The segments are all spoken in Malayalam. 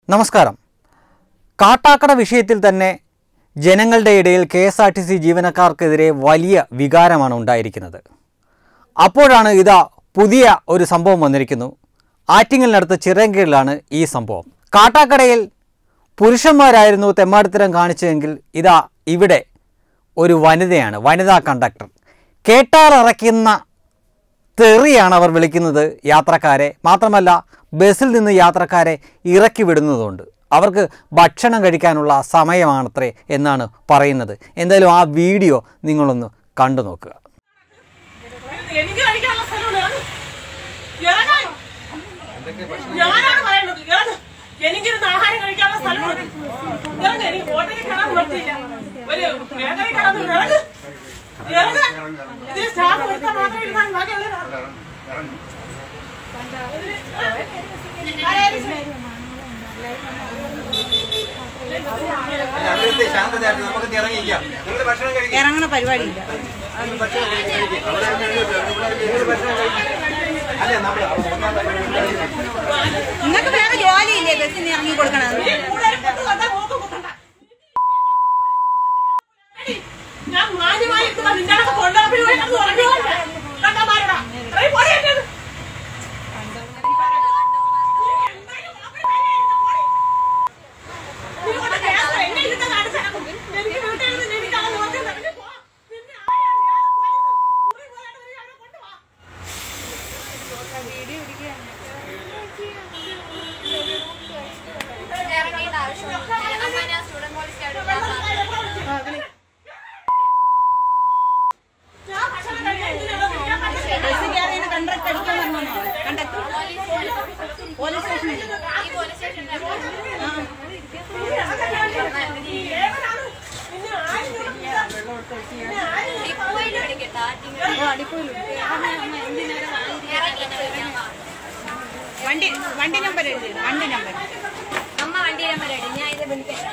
നമസ്കാരം കാട്ടാക്കട വിഷയത്തിൽ തന്നെ ജനങ്ങളുടെ ഇടയിൽ K S R T C ജീവനക്കാർക്കെതിരെ വലിയ വികാരമാണ് ഉണ്ടായിരിക്കുന്നത് അപ്പോഴാണ് ഇതാ പുതിയ ഒരു സംഭവം വന്നിരിക്കുന്നു ആറ്റിങ്ങലിനടുത്ത് ചിറങ്കീഴിലാണ് ഈ സംഭവം കാട്ടാക്കടയിൽ പുരുഷന്മാരായിരുന്നു തെമ്മാടിത്തരം കാണിച്ചതെങ്കിൽ ഇതാ ഇവിടെ ഒരു വനിതയാണ് വനിതാ കണ്ടക്ടർ കേട്ടാലിറക്കുന്ന തെറിയാണ് അവർ വിളിക്കുന്നത് യാത്രക്കാരെ മാത്രമല്ല ബസ്സിൽ നിന്ന് യാത്രക്കാരെ ഇറക്കി വിടുന്നതുകൊണ്ട് അവർക്ക് ഭക്ഷണം കഴിക്കാനുള്ള സമയമാണത്രേ എന്നാണ് പറയുന്നത് എന്തായാലും ആ വീഡിയോ നിങ്ങളൊന്ന് കണ്ടു നോക്കുക എനിക്ക് കഴിക്കാനുള്ള സ്ഥലമുണ്ട് ഇറങ്ങ്. ഇറങ്ങ്. ഞാനാണ് പറയുന്നത് ഇറങ്ങ്. എനിക്കിരുന്ന് ആഹാരം കഴിക്കാനുള്ള സ്ഥലമുണ്ട് ഇറങ്ങ്. എനിക്ക് ഹോട്ടലിൽ കയറാൻ പറ്റില്ല ഒരു ബേക്കറി കയറാൻ ഇറങ്ങ് ഇറങ്ങ് ഇതിൽ സ്റ്റാഫ് ഒരുത്താൻ മാത്രം ഇരുന്നാൽ ബാക്കിയുള്ളവരാണ് അവിടുത്തെ ശാന്തതയായിട്ട് നമുക്ക് ഇറങ്ങിയിരിക്കാം നിങ്ങൾ ഭക്ഷണം കഴിക്കാം ഇറങ്ങണ പരിപാടിയില്ല അല്ല നമ്മൾ നിങ്ങൾക്ക് വേറെ ജോലിയില്ലേ ബസ്സിന് ഇറങ്ങി കൊടുക്കണത് കൂടുതൽ പൊട്ട് കണ്ടാൽ മൂക്ക് കുത്തണ്ട. ഞാൻ മാന്യമായി ഇരിക്കുന്ന നിന്റെ അടുത്ത് കൊണ്ടുപോയി കിടന്ന് ഉറങ്ങുവാ. കണ്ടമാരെടാ. ഇത്രയും പൊടി എന്റെ അടുത്ത്. നീ കൊണ്ട് കേസ് എന്നെ ഇരുന്ന് കാണിച്ചേക്കും. എനിക്ക് വീട്ടിൽ ഇരുന്ന് എനിക്കത് നോക്കി നിനക്ക് പോ. നിന്നെ ആരാ ഞാൻ പോയത്? മുറി പോയിട്ട് നീ അവിടെ കൊണ്ടുവാ. ഇറങ്ങേണ്ട ആവശ്യമൊന്നുമില്ല അമ്മ ഞാൻ സ്റ്റുഡന്റ് പോലീസ് ആയിട്ട് ഞാൻ ഭക്ഷണം കഴിക്കാൻ ഇതിനുള്ള ഞാൻ കണ്ടിട്ടില്ല. ബസ് കയറി കണ്ടക്ട് അടിക്കാൻ വന്നോ കണ്ടക്ട് പോലീസ് സ്റ്റേഷനിൽ ഈ പോലീസ് സ്റ്റേഷനിൽ ഡിപ്പോയിൽ പിടിക്കട്ടെ ഇറങ്ങിയിട്ട് വിളിക്കാം വാ. വണ്ടി വണ്ടി നമ്പർ എഴുതി വണ്ടി നമ്പർ അമ്മ വണ്ടി നമ്പർ ഇടും ഞാൻ ഇത് വിളിക്കട്ടെ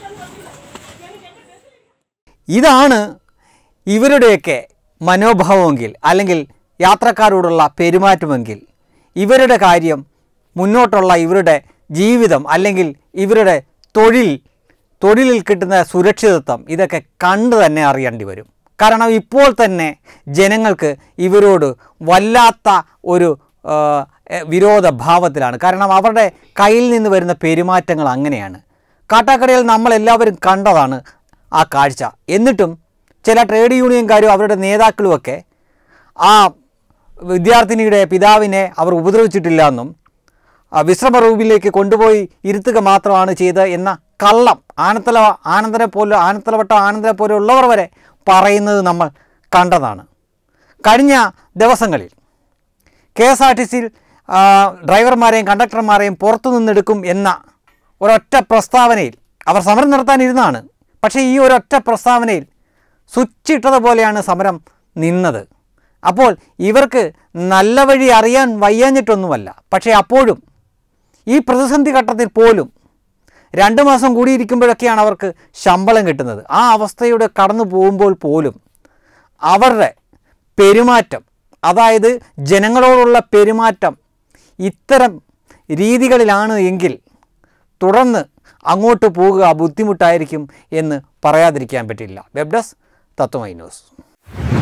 ഇതാണ് ഇവരുടെയൊക്കെ മനോഭാവമെങ്കിൽ അല്ലെങ്കിൽ യാത്രക്കാരോടുള്ള പെരുമാറ്റമെങ്കിൽ ഇവരുടെ കാര്യം മുന്നോട്ടുള്ള ഇവരുടെ ജീവിതം അല്ലെങ്കിൽ ഇവരുടെ തൊഴിൽ തൊഴിലിൽ കിട്ടുന്ന സുരക്ഷിതത്വം ഇതൊക്കെ കണ്ടു തന്നെ അറിയേണ്ടി വരും കാരണം ഇപ്പോൾ തന്നെ ജനങ്ങൾക്ക് ഇവരോട് വല്ലാത്ത ഒരു ആ, എ, വിരോധ ഭാവത്തിലാണ് കാരണം അവരുടെ കയ്യിൽ നിന്ന് വരുന്ന പെരുമാറ്റങ്ങൾ അങ്ങനെയാണ് കാട്ടാക്കടയിൽ നമ്മളെല്ലാവരും കണ്ടതാണ് ആ കാഴ്ച എന്നിട്ടും ചില ട്രേഡ് യൂണിയൻകാരും അവരുടെ നേതാക്കളുമൊക്കെ ആ വിദ്യാർത്ഥിനിയുടെ പിതാവിനെ അവർ ഉപദ്രവിച്ചിട്ടില്ല എന്നും ആ വിശ്രമ റൂമിലേക്ക് കൊണ്ടുപോയി ഇരുത്തുക മാത്രമാണ് ചെയ്തത് എന്ന കള്ളം ആനത്തല ആനന്ദനെ പോലെ ആനത്തലവട്ട ആനന്ദനെ പോലെയുള്ളവർ വരെ പറയുന്നത് നമ്മൾ കണ്ടതാണ് കഴിഞ്ഞ ദിവസങ്ങളിൽ കെ എസ് ആർ ടി സിയിൽ ഡ്രൈവർമാരെയും കണ്ടക്ടർമാരെയും പുറത്തു നിന്നെടുക്കും എന്ന ഒരൊറ്റ പ്രസ്താവനയിൽ അവർ സമരം നടത്താനിരുന്നതാണ് പക്ഷേ ഈ ഒരൊറ്റ പ്രസ്താവനയിൽ സ്വിച്ച് ഇട്ടതുപോലെയാണ് സമരം നിന്നത് അപ്പോൾ ഇവർക്ക് നല്ല വഴി അറിയാൻ വയ്യാഞ്ഞിട്ടൊന്നുമല്ല പക്ഷേ അപ്പോഴും ഈ പ്രതിസന്ധി ഘട്ടത്തിൽ പോലും രണ്ട് മാസം കൂടിയിരിക്കുമ്പോഴൊക്കെയാണ് അവർക്ക് ശമ്പളം കിട്ടുന്നത് ആ അവസ്ഥയുടെ കടന്നു പോകുമ്പോൾ പോലും അവരുടെ പെരുമാറ്റം അതായത് ജനങ്ങളോടുള്ള പെരുമാറ്റം ഇത്തരം രീതികളിലാണ് എങ്കിൽ തുടർന്ന് അങ്ങോട്ട് പോകുക ബുദ്ധിമുട്ടായിരിക്കും എന്ന് പറയാതിരിക്കാൻ പറ്റില്ല വെബ് ഡെസ്ക് തത്വമൈ ന്യൂസ്